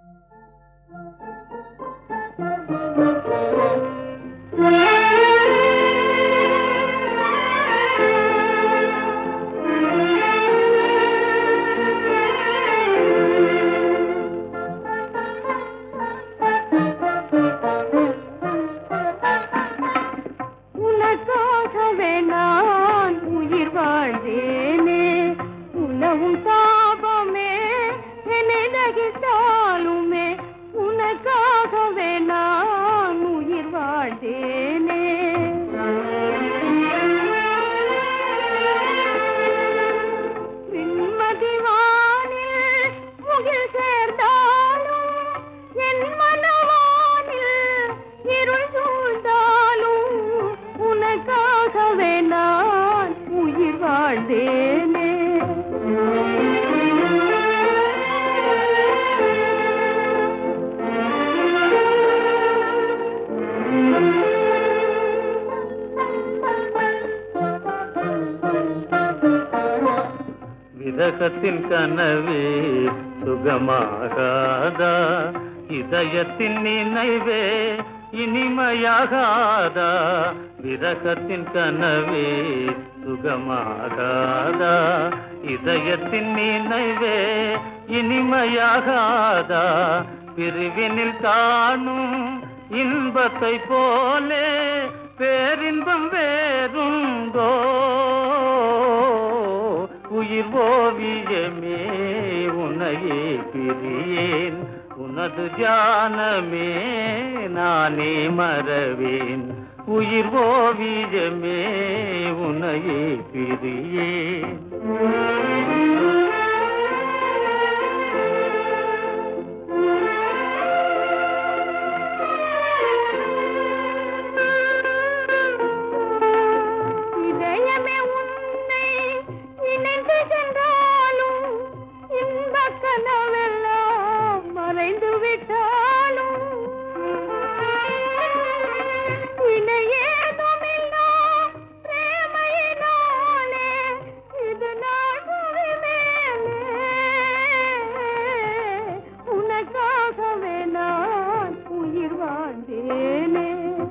உனக்காகவே நான் உயிர் வாழ்ந்தேனே உணவும் சாபமே என்னை நகித்தாலுமே உனக்காகவே நான் உயிர் வாழ்ந்தேனே விண்மதி வானில் முகில் சேர்ந்தாலும் என் மனவானில் இருள் சூழ்ந்தாலும் உனக்காகவே நான் உயிர் வாழ்ந்தேனே விரகத்தின் கனவே சுகமாகாதா இதயத்தின் நினைவே இனிமையாகாதா விரகத்தின் கனவே சுகமாகாதா இதயத்தின் நினைவே இனிமையாகாதா பிரிவினில் காணும் இன்பத்தை போலே பேரின்பம் வேறுண்டோ உயிர் ஓவியமே உன்னையே பிரியேன் உனது தியானமே நானே மறவேன் உயிர் ஓவியமே உன்னையே பிரியேன் இதயமே உன்னை இணைந்து சென்றாலும் இன்பக் கனவெல்லாம் மறைந்து விட்டாலும் இணையேதுமில்லா பிரேமையினாலே இது நான் புவி மேலே உனக்காகவே நான் உயிர் வாழ்ந்தேனே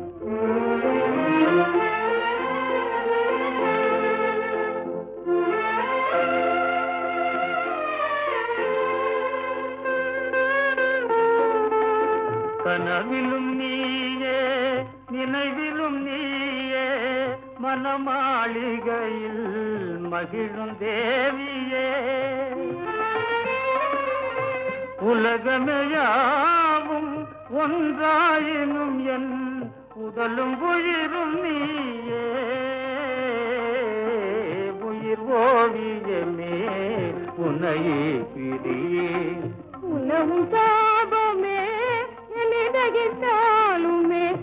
கனவிலும் நீயே நினைவிலும் நீயே மனமாளிகையில் மகிழும் தேவியே உலகமையாவும் ஒன்றாயினும் என் உடலும் உயிரும் நீயே உயிர் ஓவியமே உன்னையே பிரியே உலகும் சாபமே எளிதகித்தாலுமே